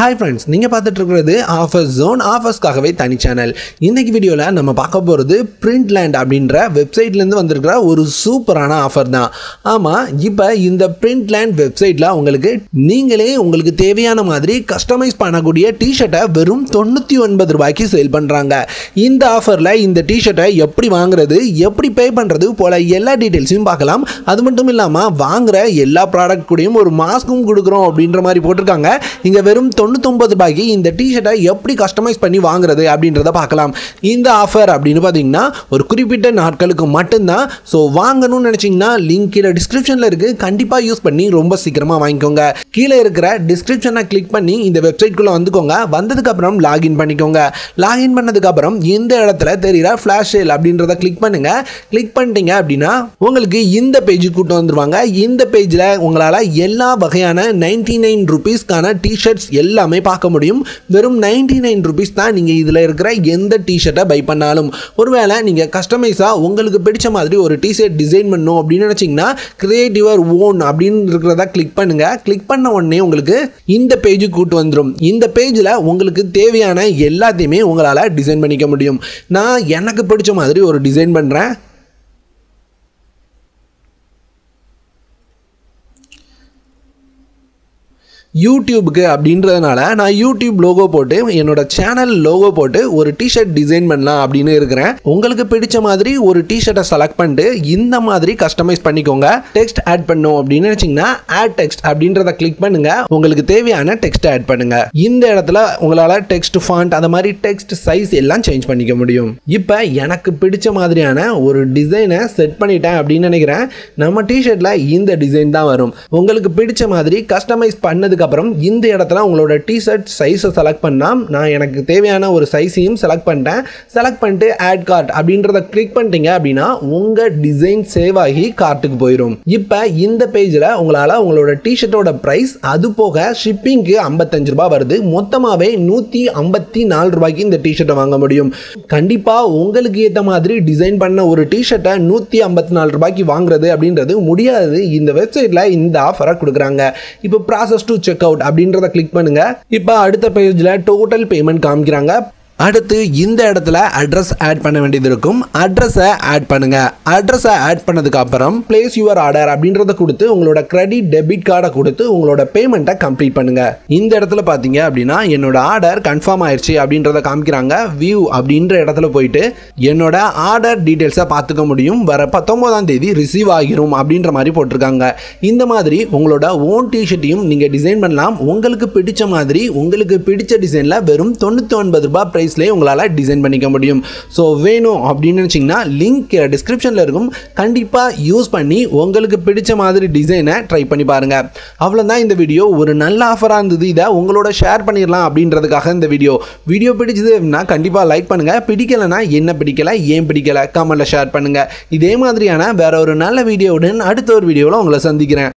hi friends நீங்கள் பார்த்துட்டு இருக்கிறது ஆஃபர்ஸ் ஜோன் ஆஃபர்ஸ்க்காகவே தனி சேனல் இன்னைக்கு வீடியோவில் நம்ம பார்க்க போகிறது பிரிண்ட்லேண்ட் அப்படின்ற வெப்சைட்லேருந்து வந்திருக்கிற ஒரு சூப்பரான ஆஃபர் தான் ஆமாம் இப்போ இந்த பிரிண்ட்லேண்ட் வெப்சைட்டில் உங்களுக்கு நீங்களே உங்களுக்கு தேவையான மாதிரி கஸ்டமைஸ் பண்ணக்கூடிய டிஷர்ட்டை வெறும் தொண்ணூற்றி ஒன்பது ரூபாய்க்கு சேல் பண்ணுறாங்க இந்த ஆஃபரில் இந்த டிஷர்ட்டை எப்படி வாங்குறது எப்படி பே பண்ணுறது போல எல்லா டீட்டெயில்ஸையும் பார்க்கலாம் அது மட்டும் இல்லாமல் வாங்குற எல்லா ப்ராடக்ட் கூடயும் ஒரு மாஸ்க்கும் கொடுக்குறோம் அப்படின்ற மாதிரி போட்டிருக்காங்க இங்கே வெறும் தொண்ணூத்தொம்பது ரூபாய்க்கு இந்த டிஷர்ட்டை எப்படி கஸ்டமைஸ் பண்ணி வாங்குறது அப்படின்றத பார்க்கலாம் இந்த ஆஃபர் அப்படின்னு பார்த்தீங்கன்னா ஒரு குறிப்பிட்ட நாட்களுக்கு மட்டும்தான் ஸோ வாங்கணும்னு நினச்சிங்கன்னா லிங்க் கீழே டிஸ்கிரிப்ஷனில் இருக்குது கண்டிப்பாக யூஸ் பண்ணி ரொம்ப சீக்கிரமாக வாங்கிக்கோங்க கீழே இருக்கிற டிஸ்கிரிப்ஷனை கிளிக் பண்ணி இந்த வெப்சைட்குள்ளே வந்துக்கோங்க வந்ததுக்கப்புறம் லாகின் பண்ணிக்கோங்க லாகின் பண்ணதுக்கப்புறம் இந்த இடத்துல தெரிகிற ஃப்ளாஷ் சேல் அப்படின்றத கிளிக் பண்ணுங்கள் கிளிக் பண்ணிட்டீங்க அப்படின்னா உங்களுக்கு இந்த பேஜ் கூட்டம் வந்துருவாங்க இந்த பேஜில் உங்களால் எல்லா வகையான நைன்டி நைன் ருபீஸ்க்கான டிஷர்ட்ஸ் எல்லாமே பார்க்க முடியும் வெறும் நைன்டி நைன் ருபீஸ் தான் நீங்கள் இதில் இருக்கிற எந்த டிஷர்ட்டை பை பண்ணாலும் ஒருவேளை நீங்கள் கஸ்டமைஸாக உங்களுக்கு பிடிச்ச மாதிரி ஒரு டிஷர்ட் டிசைன் பண்ணணும் அப்படின்னு நினச்சிங்கன்னா கிரியேட் யுவர் ஓன் அப்படின்னு இருக்கிறத கிளிக் பண்ணுங்கள் கிளிக் பண்ண உடனே உங்களுக்கு இந்த பேஜுக்கு கூட்டு வந்துடும் இந்த பேஜில் உங்களுக்கு தேவையான எல்லாத்தையுமே உங்களால் டிசைன் பண்ணிக்க முடியும் நான் எனக்கு பிடிச்ச மாதிரி ஒரு டிசைன் பண்ணுறேன் யூடியூபுக்கு அப்படின்றதுனால நான் யூடியூப் லோகோ போட்டு என்னோட சேனல் லோகோ போட்டு ஒரு டிஷர்ட் டிசைன் பண்ணலாம் அப்படின்னு இருக்கிறேன் உங்களுக்கு பிடிச்ச மாதிரி ஒரு டிஷர்ட்டை செலக்ட் பண்ணிட்டு இந்த மாதிரி கஸ்டமைஸ் பண்ணிக்கோங்க டெக்ஸ்ட் ஆட் பண்ணும் அப்படின்னு நினச்சிங்கன்னா ஆட் டெக்ஸ்ட் அப்படின்றத கிளிக் பண்ணுங்க உங்களுக்கு தேவையான டெக்ஸ்ட் ஆட் பண்ணுங்க இந்த இடத்துல உங்களால் டெக்ஸ்ட் ஃபாண்ட் அந்த மாதிரி டெக்ஸ்ட் சைஸ் எல்லாம் சேஞ்ச் பண்ணிக்க முடியும் இப்போ எனக்கு பிடிச்ச மாதிரியான ஒரு டிசைனை செட் பண்ணிட்டேன் அப்படின்னு நினைக்கிறேன் நம்ம டிஷர்ட்டில் இந்த டிசைன் தான் வரும் உங்களுக்கு பிடிச்ச மாதிரி கஸ்டமைஸ் பண்ணதுக்கு அப்புறம் இந்த இடத்துல உங்களோட டிஷர்ட் சைஸை செலக்ட் பண்ணால் நான் எனக்கு தேவையான ஒரு சைஸையும் செலக்ட் பண்ணிட்டேன் செலக்ட் பண்ணிட்டு ஆட் கார்ட் அப்படின்றத கிளிக் பண்ணிட்டீங்க அப்படின்னா உங்கள் டிசைன் சேவ் ஆகி கார்ட்டுக்கு போயிடும் இப்போ இந்த பேஜில் உங்களால் உங்களோட டிஷர்ட்டோட ப்ரைஸ் அது போக ஷிப்பிங்க்கு ஐம்பத்தஞ்சு ரூபாய் வருது மொத்தமாகவே நூற்றி ஐம்பத்தி நாலு ரூபாய்க்கு இந்த டிஷர்ட்டை வாங்க முடியும் கண்டிப்பாக உங்களுக்கு ஏற்ற மாதிரி டிசைன் பண்ண ஒரு டிஷர்ட்டை நூற்றி ஐம்பத்தி நாலு ரூபாய்க்கு வாங்குறது அப்படின்றது முடியாது இந்த வெப்சைட்டில் இந்த ஆஃபரை கொடுக்குறாங்க இப்போ ப்ராசஸ் டு செக் அவுட் அப்படின்றத கிளிக் பண்ணுங்க இப்போ அடுத்த பேஜில் டோட்டல் பேமெண்ட் காமிக்கிறாங்க அடுத்து இந்த இடத்துல அட்ரஸ் ஆட் பண்ண வேண்டியது இருக்கும் அட்ரஸை ஆட் பண்ணுங்க அட்ரஸை ஆட் பண்ணதுக்கு அப்புறம் பிளேஸ் யுவர் ஆர்டர் அப்படின்றத கொடுத்து உங்களோட கிரெடிட் டெபிட் கார்டை கொடுத்து உங்களோட பேமெண்ட்டை கம்ப்ளீட் பண்ணுங்க இந்த இடத்துல பார்த்தீங்க அப்படின்னா என்னோட ஆர்டர் கன்ஃபார்ம் ஆயிடுச்சு அப்படின்றத காமிக்கிறாங்க வியூ அப்படின்ற இடத்துல போயிட்டு என்னோட ஆர்டர் டீட்டெயில்ஸை பார்த்துக்க முடியும் வர பத்தொன்பதாம் தேதி ரிசீவ் ஆகிரும் அப்படின்ற மாதிரி போட்டிருக்காங்க இந்த மாதிரி உங்களோட ஓன் டிஷர்ட்டையும் நீங்கள் டிசைன் பண்ணலாம் உங்களுக்கு பிடிச்ச மாதிரி உங்களுக்கு பிடிச்ச டிசைனில் வெறும் தொண்ணூற்றி ஒன்பது ரூபாய் ப்ரைஸ்லேயே உங்களால் டிசைன் பண்ணிக்க முடியும் ஸோ வேணும் அப்படின்னு நினச்சிங்கன்னா லிங்க் டிஸ்கிரிப்ஷனில் இருக்கும் கண்டிப்பாக யூஸ் பண்ணி உங்களுக்கு பிடிச்ச மாதிரி டிசைனை ட்ரை பண்ணி பாருங்கள் அவ்வளோதான் இந்த வீடியோ ஒரு நல்ல ஆஃபராக இருந்தது இதை உங்களோட ஷேர் பண்ணிடலாம் அப்படின்றதுக்காக இந்த வீடியோ வீடியோ பிடிச்சது அப்படின்னா கண்டிப்பாக லைக் பண்ணுங்கள் பிடிக்கலைன்னா என்ன பிடிக்கல ஏன் பிடிக்கல கமெண்ட்டில் ஷேர் பண்ணுங்கள் இதே மாதிரியான வேற ஒரு நல்ல வீடியோவுடன் அடுத்த ஒரு வீடியோவில் உங்களை சந்திக்கிறேன்